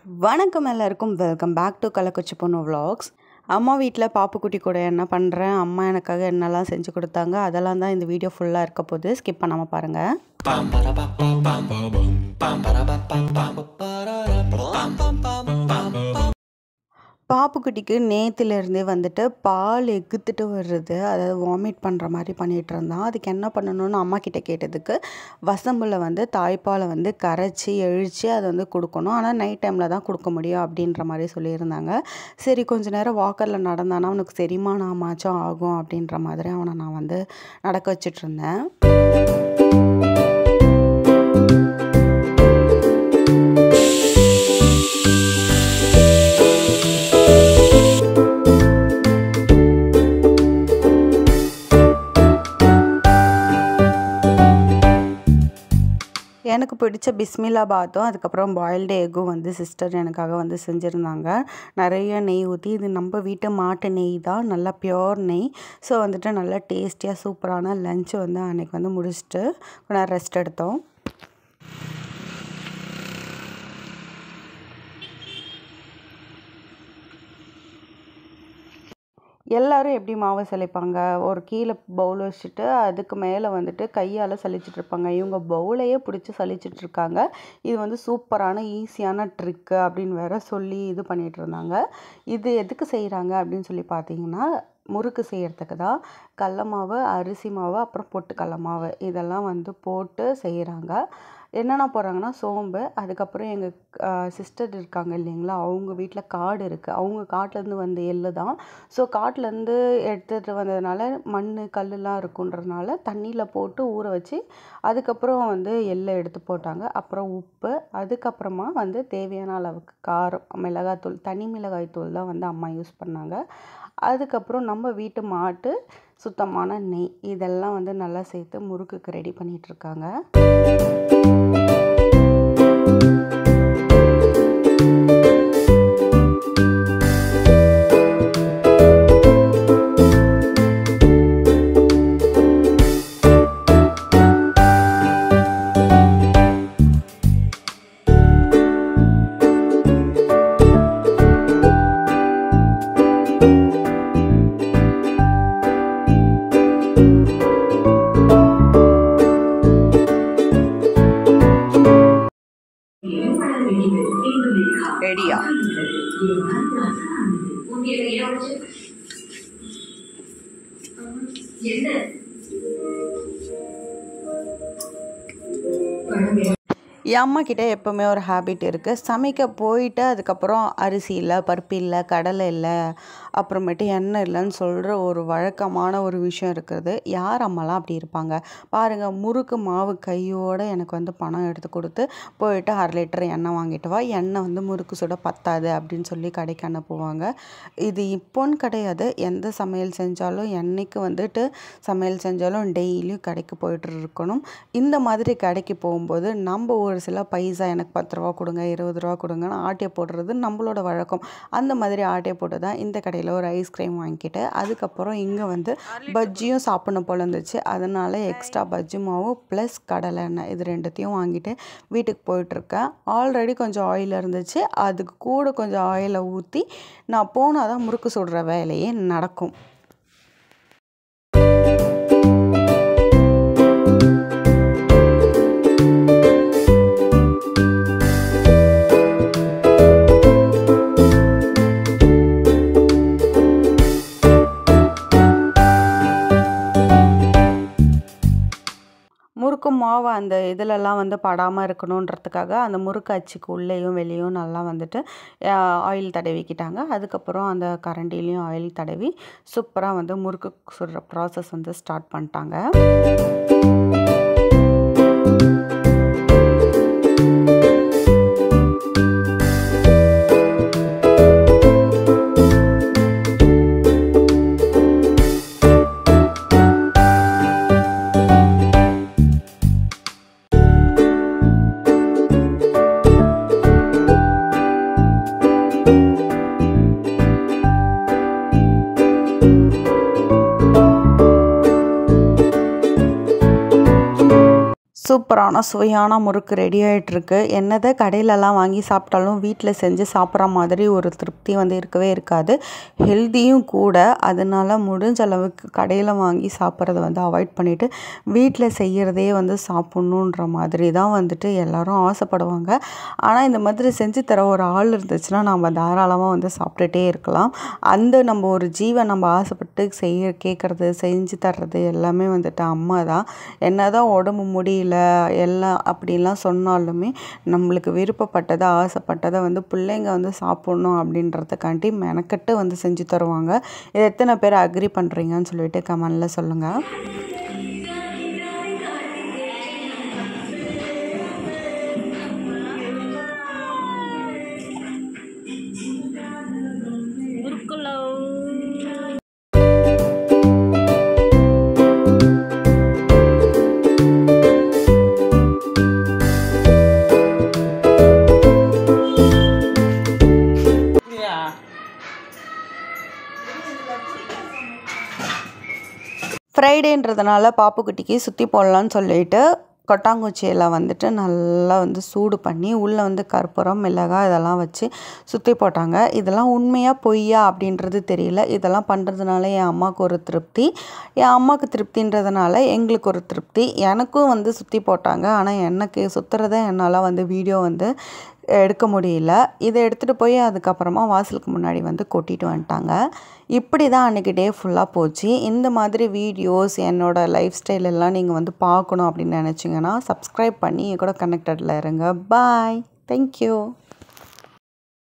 வணக்கம் எல்லாருக்கும் welcome back to கள்ளக்குச்சி பொண்ணு vlogs அம்மா வீட்டில் பாப்புக்குட்டி கூட என்ன பண்ணுறேன் அம்மா எனக்காக என்னெல்லாம் செஞ்சு கொடுத்தாங்க அதெல்லாம் தான் இந்த வீடியோ ஃபுல்லாக இருக்க போகுது ஸ்கிப் பண்ணாமல் பாருங்கள் பாப்புக்குட்டிக்கு நேற்றுலேருந்தே வந்துட்டு பால் எகுத்துட்டு வருது அதாவது வாமிட் பண்ணுற மாதிரி பண்ணிகிட்டு இருந்தான் அதுக்கு என்ன பண்ணணும்னு அம்மா கிட்ட கேட்டதுக்கு வசம்புல வந்து தாய்ப்பாலை வந்து கரைச்சி எழுச்சி அதை வந்து கொடுக்கணும் ஆனால் நைட் டைமில் தான் கொடுக்க முடியும் அப்படின்ற மாதிரி சொல்லியிருந்தாங்க சரி கொஞ்ச நேரம் வாக்கரில் நடந்தானா அவனுக்கு செரிமானமாச்சும் ஆகும் அப்படின்ற மாதிரி அவனை நான் வந்து நடக்க வச்சிட்டு இருந்தேன் எனக்கு பிடிச்ச பிஸ்மிலா பாத்தும் அதுக்கப்புறம் பாயில்டு எக்கும் வந்து சிஸ்டர் எனக்காக வந்து செஞ்சுருந்தாங்க நிறைய நெய் ஊற்றி இது நம்ம வீட்டு மாட்டு நெய் தான் நல்லா பியோர் நெய் ஸோ வந்துட்டு நல்லா டேஸ்டியாக சூப்பரான லஞ்ச் வந்து அன்றைக்கி வந்து முடிச்சுட்டு கொஞ்ச நேரம் ரெஸ்ட் எடுத்தோம் எல்லாரும் எப்படி மாவு சலிப்பாங்க ஒரு கீழே பவுல் வச்சுட்டு அதுக்கு மேலே வந்துட்டு கையால் சலிச்சிட்டு இருப்பாங்க இவங்க பவுலையே பிடிச்சி சலிச்சிட்டு இருக்காங்க இது வந்து சூப்பரான ஈஸியான ட்ரிக்கு அப்படின்னு வேற சொல்லி இது பண்ணிட்டு இருந்தாங்க இது எதுக்கு செய்கிறாங்க அப்படின்னு சொல்லி பார்த்தீங்கன்னா முறுக்கு செய்கிறதுக்கு தான் கடல மாவு அரிசி மாவு அப்புறம் பொட்டுக்கடல மாவு இதெல்லாம் வந்து போட்டு செய்கிறாங்க என்னென்ன போடுறாங்கன்னா சோம்பு அதுக்கப்புறம் எங்கள் சிஸ்டர் இருக்காங்க இல்லைங்களா அவங்க வீட்டில் காடு இருக்குது அவங்க காட்டிலேருந்து வந்த எள்ளு தான் ஸோ காட்டிலேருந்து எடுத்துகிட்டு வந்ததுனால மண் கல்லுலாம் இருக்குன்றதுனால தண்ணியில் போட்டு ஊற வச்சு அதுக்கப்புறம் வந்து எள்ளை எடுத்து போட்டாங்க அப்புறம் உப்பு அதுக்கப்புறமா வந்து தேவையான அளவுக்கு காரம் மிளகாத்தூள் தனி மிளகாய் தூள் தான் வந்து அம்மா யூஸ் பண்ணாங்க அதுக்கப்புறம் நம்ம வீட்டு மாட்டு சுத்தமான நெய் இதெல்லாம் வந்து நல்லா சேர்த்து முறுக்குக்கு ரெடி பண்ணிகிட்ருக்காங்க ரெடியா என் அம்மா கிட்ட எப்போவுமே ஒரு ஹேபிட் இருக்குது சமைக்க போயிட்டு அதுக்கப்புறம் அரிசி இல்லை பருப்பு இல்லை கடலை இல்லை அப்புறமேட்டு எண்ணெய் இல்லைன்னு சொல்கிற ஒரு வழக்கமான ஒரு விஷயம் இருக்குது யார் அம்மாலாம் அப்படி இருப்பாங்க பாருங்கள் முறுக்கு மாவு கையோடு எனக்கு வந்து பணம் எடுத்து கொடுத்து போயிட்டு அரை லிட்டர் எண்ணெய் வாங்கிட்டு வா எண்ணெய் வந்து முறுக்கு சுட பத்தாது அப்படின்னு சொல்லி கடைக்கு அனுப்புவாங்க இது இப்போன்னு கிடையாது எந்த சமையல் செஞ்சாலும் என்னைக்கு வந்துட்டு சமையல் செஞ்சாலும் டெய்லியும் கடைக்கு போயிட்டு இருக்கணும் இந்த மாதிரி கடைக்கு போகும்போது நம்ம ஒரு சில பைசா எனக்கு பத்து ரூபா கொடுங்க இருபது ரூபா கொடுங்கன்னு ஆட்டையை போடுறது நம்மளோட வழக்கம் அந்த மாதிரி ஆட்டையை போட்டு தான் இந்த கடையில் ஒரு ஐஸ்கிரீம் வாங்கிட்டு அதுக்கப்புறம் இங்கே வந்து பஜ்ஜியும் சாப்பிடணும் போல இருந்துச்சு அதனால எக்ஸ்ட்ரா பஜ்ஜி மாவு ப்ளஸ் கடலை எண்ணெய் இது ரெண்டுத்தையும் வாங்கிட்டு வீட்டுக்கு போயிட்டுருக்கேன் ஆல்ரெடி கொஞ்சம் ஆயில் இருந்துச்சு அதுக்கு கூட கொஞ்சம் ஆயிலை ஊற்றி நான் போனால் தான் முறுக்கு சுடுற வேலையே நடக்கும் முறுக்கு மாவு அந்த இதிலெல்லாம் வந்து படாமல் இருக்கணுன்றதுக்காக அந்த முறுக்கு அச்சுக்கு உள்ளேயும் வெளியும் நல்லா வந்துட்டு ஆயில் தடவிக்கிட்டாங்க அதுக்கப்புறம் அந்த கரண்டிலையும் ஆயில் தடவி சூப்பராக வந்து முறுக்கு சுடுற ப்ராசஸ் வந்து ஸ்டார்ட் பண்ணிட்டாங்க சூப்பரான சுவையான முறுக்கு ரெடி ஆகிட்டுருக்கு என்னதை கடையிலலாம் வாங்கி சாப்பிட்டாலும் வீட்டில் செஞ்சு சாப்பிட்ற மாதிரி ஒரு திருப்தி வந்து இருக்கவே இருக்காது ஹெல்த்தியும் கூட அதனால முடிஞ்ச அளவுக்கு கடையில் வாங்கி சாப்பிட்றத வந்து அவாய்ட் பண்ணிவிட்டு வீட்டில் செய்கிறதே வந்து சாப்பிட்ணுன்ற மாதிரி தான் வந்துட்டு எல்லாரும் ஆசைப்படுவாங்க ஆனால் இந்த மாதிரி செஞ்சு தர ஒரு ஆள் இருந்துச்சுன்னா நம்ம தாராளமாக வந்து சாப்பிட்டுட்டே இருக்கலாம் அந்த நம்ம ஒரு ஜீவன் நம்ம ஆசைப்பட்டு செய்ய கேட்குறது செஞ்சு தர்றது எல்லாமே வந்துட்டு அம்மா தான் என்ன தான் உடம்பு முடியல எல்லாம் அப்படிலாம் சொன்னாலுமே நம்மளுக்கு விருப்பப்பட்டதை ஆசைப்பட்டதை வந்து பிள்ளைங்க வந்து சாப்பிட்ணும் அப்படின்றதுக்காண்டி மெனக்கட்டு வந்து செஞ்சு தருவாங்க இது எத்தனை பேர் அக்ரி பண்ணுறீங்கன்னு சொல்லிட்டு கமெண்டில் சொல்லுங்கள் ஃப்ரைடேன்றதுனால பாப்புக்குட்டிக்கு சுற்றி போடலான்னு சொல்லிட்டு கொட்டாங்குச்சியில் வந்துட்டு நல்லா வந்து சூடு பண்ணி உள்ளே வந்து கற்பூரம் மிளகாய் இதெல்லாம் வச்சு சுற்றி போட்டாங்க இதெல்லாம் உண்மையாக பொய்யா அப்படின்றது தெரியல இதெல்லாம் பண்ணுறதுனால என் அம்மாவுக்கு ஒரு திருப்தி என் அம்மாவுக்கு திருப்தின்றதுனால எங்களுக்கு ஒரு திருப்தி எனக்கும் வந்து சுற்றி போட்டாங்க ஆனால் எனக்கு சுற்றுறத என்னால் வந்து வீடியோ வந்து எடுக்க முடியல இதை எடுத்துகிட்டு போய் அதுக்கப்புறமா வாசலுக்கு முன்னாடி வந்து கொட்டிட்டு வந்துட்டாங்க இப்படி தான் அன்றைக்கி டே ஃபுல்லாக போச்சு இந்த மாதிரி வீடியோஸ் என்னோடய லைஃப் ஸ்டைல் எல்லாம் நீங்கள் வந்து பார்க்கணும் அப்படின்னு நினச்சிங்கன்னா சப்ஸ்கிரைப் பண்ணி என் கூட கனெக்டடில் இருங்க பாய் தேங்க்யூ